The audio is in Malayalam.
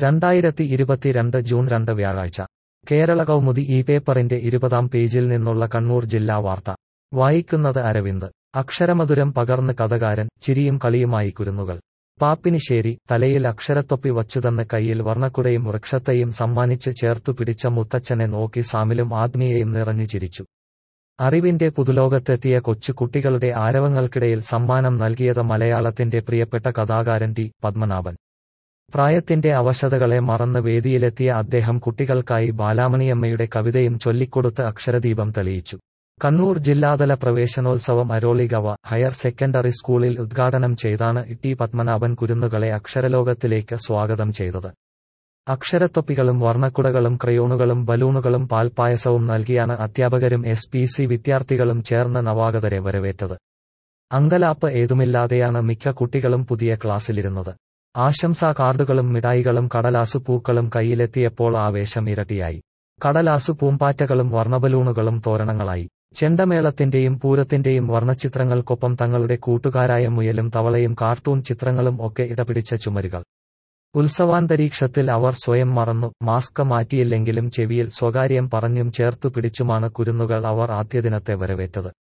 രണ്ടായിരത്തി ഇരുപത്തിരണ്ട് ജൂൺ രണ്ട് വ്യാഴാഴ്ച കേരള കൗമുദി ഈ പേപ്പറിന്റെ ഇരുപതാം പേജിൽ നിന്നുള്ള കണ്ണൂർ ജില്ലാ വാർത്ത വായിക്കുന്നത് അരവിന്ദ് അക്ഷരമധുരം പകർന്ന് കഥകാരൻ ചിരിയും കളിയുമായി കുരുന്നുകൾ പാപ്പിനിശ്ശേരി തലയിൽ അക്ഷരത്തൊപ്പി വച്ചുതന്ന് കയ്യിൽ വർണ്ണക്കുടയും വൃക്ഷത്തെയും സമ്മാനിച്ച് ചേർത്തു പിടിച്ച മുത്തച്ഛനെ നോക്കി സാമിലും ആത്മീയയും നിറഞ്ഞു ചിരിച്ചു അറിവിന്റെ പുതുലോകത്തെത്തിയ കൊച്ചു കുട്ടികളുടെ ആരവങ്ങൾക്കിടയിൽ സമ്മാനം നൽകിയത് മലയാളത്തിന്റെ പ്രിയപ്പെട്ട കഥാകാരൻ ടി പത്മനാഭൻ പ്രായത്തിന്റെ അവശതകളെ മറന്ന് വേദിയിലെത്തിയ അദ്ദേഹം കുട്ടികൾക്കായി ബാലാമണിയമ്മയുടെ കവിതയും ചൊല്ലിക്കൊടുത്ത് അക്ഷരദീപം തെളിയിച്ചു കണ്ണൂർ ജില്ലാതല പ്രവേശനോത്സവം അരോളിഗവ ഹയർ സെക്കൻഡറി സ്കൂളിൽ ഉദ്ഘാടനം ചെയ്താണ് ടി പത്മനാഭൻ കുരുന്നുകളെ അക്ഷരലോകത്തിലേക്ക് സ്വാഗതം ചെയ്തത് അക്ഷരത്തൊപ്പികളും വർണ്ണക്കുടകളും ക്രയോണുകളും ബലൂണുകളും പാൽപ്പായസവും നൽകിയാണ് അധ്യാപകരും എസ് പി സി വിദ്യാർത്ഥികളും ചേർന്ന് നവാഗതരെ വരവേറ്റത് അങ്കലാപ്പ് ഏതുമില്ലാതെയാണ് മിക്ക കുട്ടികളും പുതിയ ക്ലാസ്സിലിരുന്നത് ആശംസാ കാർഡുകളും മിഠായികളും കടലാസു പൂക്കളും കയ്യിലെത്തിയപ്പോൾ ആവേശം ഇരട്ടിയായി കടലാസു പൂമ്പാറ്റകളും വർണ്ണബലൂണുകളും തോരണങ്ങളായി ചെണ്ടമേളത്തിന്റെയും പൂരത്തിന്റെയും വർണ്ണചിത്രങ്ങൾക്കൊപ്പം തങ്ങളുടെ കൂട്ടുകാരായ മുയലും തവളയും കാർട്ടൂൺ ചിത്രങ്ങളും ഒക്കെ ഇടപിടിച്ച ചുമരുകൾ ഉത്സവാന്തരീക്ഷത്തിൽ അവർ സ്വയം മറന്നു മാസ്ക് മാറ്റിയില്ലെങ്കിലും ചെവിയിൽ സ്വകാര്യം പറഞ്ഞും ചേർത്തു പിടിച്ചുമാണ് കുരുന്നുകൾ അവർ ആദ്യദിനത്തെ വരവേറ്റത്